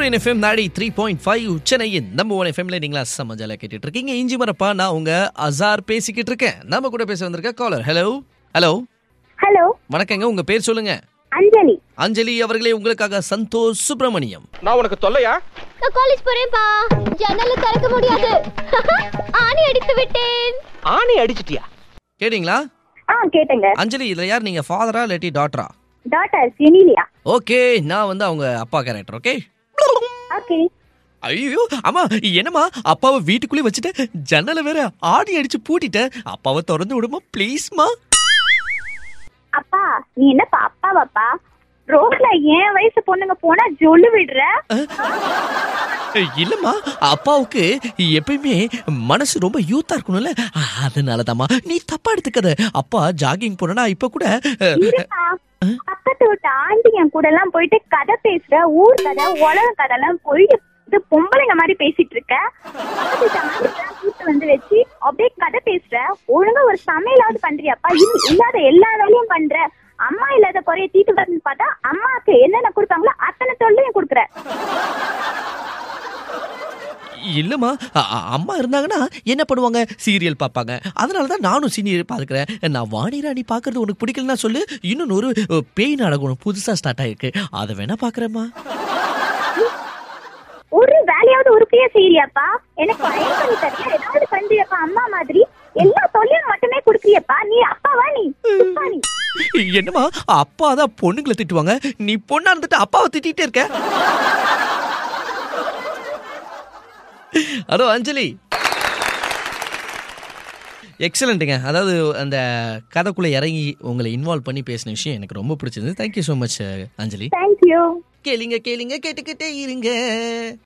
சூரியன் எஃப்எம் நாடி three point five சென்னையின் நம்ம ஒன் எஃப்எம்ல நீங்களா சமஜால கேட்டுட்டு இருக்கீங்க இஞ்சி மரப்பா நான் உங்க அசார் பேசிக்கிட்டு இருக்கேன் நம்ம கூட பேச வந்திருக்க காலர் ஹலோ ஹலோ ஹலோ வணக்கங்க உங்க பேர் சொல்லுங்க அஞ்சலி அஞ்சலி அவர்களே உங்களுக்காக சந்தோஷ் சுப்பிரமணியம் நான் உனக்கு தொல்லையா நான் காலேஜ் போறேன்ப்பா ஜன்னல திறக்க முடியாது ஆணி அடித்து விட்டேன் ஆணி அடிச்சிட்டியா கேட்டீங்களா ஆ கேட்டேங்க அஞ்சலி இதுல யார் நீங்க ஃபாதரா இல்லாட்டி டாட்டரா டாட்டர் ஜெனிலியா ஓகே நான் வந்து அவங்க அப்பா கேரக்டர் ஓகே ஓகே ஐயோ அம்மா என்னம்மா அப்பாவை வீட்டுக்குள்ளே வச்சுட்டு ஜன்னலை வேற ஆடி அடிச்சு பூட்டிட்டேன் அப்பாவை திறந்து விடுமா ப்ளீஸ்மா அப்பா நீ என்னப்பா அப்பாவாப்பா ரோட்ல என் வயசு பொண்ணுங்க போனா ஜொல்லு விடுற இல்லம்மா அப்பாவுக்கு எப்பயுமே மனசு ரொம்ப யூத்தா இருக்கணும்ல அதனாலதாம்மா நீ தப்பா எடுத்துக்காத அப்பா ஜாகிங் போனா இப்ப கூட அஹ், இருப்பா பக்கத்து வீட்டு ஆண்டி என் கூட எல்லாம் போயிட்டு கதை பேசுற ஊர் கதை உலக கதை எல்லாம் போயிட்டு இது பொம்பளைங்க மாதிரி பேசிட்டு இருக்க பக்கத்து வீட்டு ஆண்டி எல்லாம் கூட்டு வந்து வச்சு அப்படியே கதை பேசுற ஒழுங்கா ஒரு சமையலாவது பண்றியாப்பா இல்ல இல்லாத எல்லா வேலையும் பண்ற அம்மா இல்லாத குறைய தீட்டு வரணும்னு பார்த்தா அம்மாக்கு என்னென்ன கொடுப்பாங்களோ அத்தனை தொல்லையும் கொடுக்குற இல்லம்மா அ- அ- அம்மா இருந்தாங்கன்னா என்ன பண்ணுவாங்க சீரியல் பார்ப்பாங்க அதனால தான் நானும் சீரியல் பார்க்குறேன் நான் வாணி ராணி பார்க்கறது உனக்கு பிடிக்கலன்னா சொல்லு இன்னொன்று ஒரு அ, பேய் நாடகம் ஒன்று புதுசாக ஸ்டார்ட் ஆயிருக்கு அதை வேணா பார்க்குறேம்மா ஒரு வேலையாவது உருப்படியா செய்யறியாப்பா எனக்கு அயன் பண்ணி தரியா ஏதாவது பண்றியப்பா அம்மா மாதிரி எல்லா தொல்லையும் மட்டுமே குடுக்குறியப்பா நீ அப்பாவா நீ சுப்பா நீ என்னம்மா அப்பா தான் பொண்ணுங்களை திட்டுவாங்க நீ பொண்ணா இருந்துட்டு அப்பாவை திட்டிகிட்டே இருக்க ஹலோ அஞ்சலி எக்ஸலண்ட்டுங்க அதாவது அந்த கதைக்குள்ளே இறங்கி உங்களை இன்வால்வ் பண்ணி பேசின விஷயம் எனக்கு ரொம்ப பிடிச்சிருந்தது thank you so much Anjali thank you கேளுங்க கேளுங்க கேட்டுக்கிட்டே இருங்க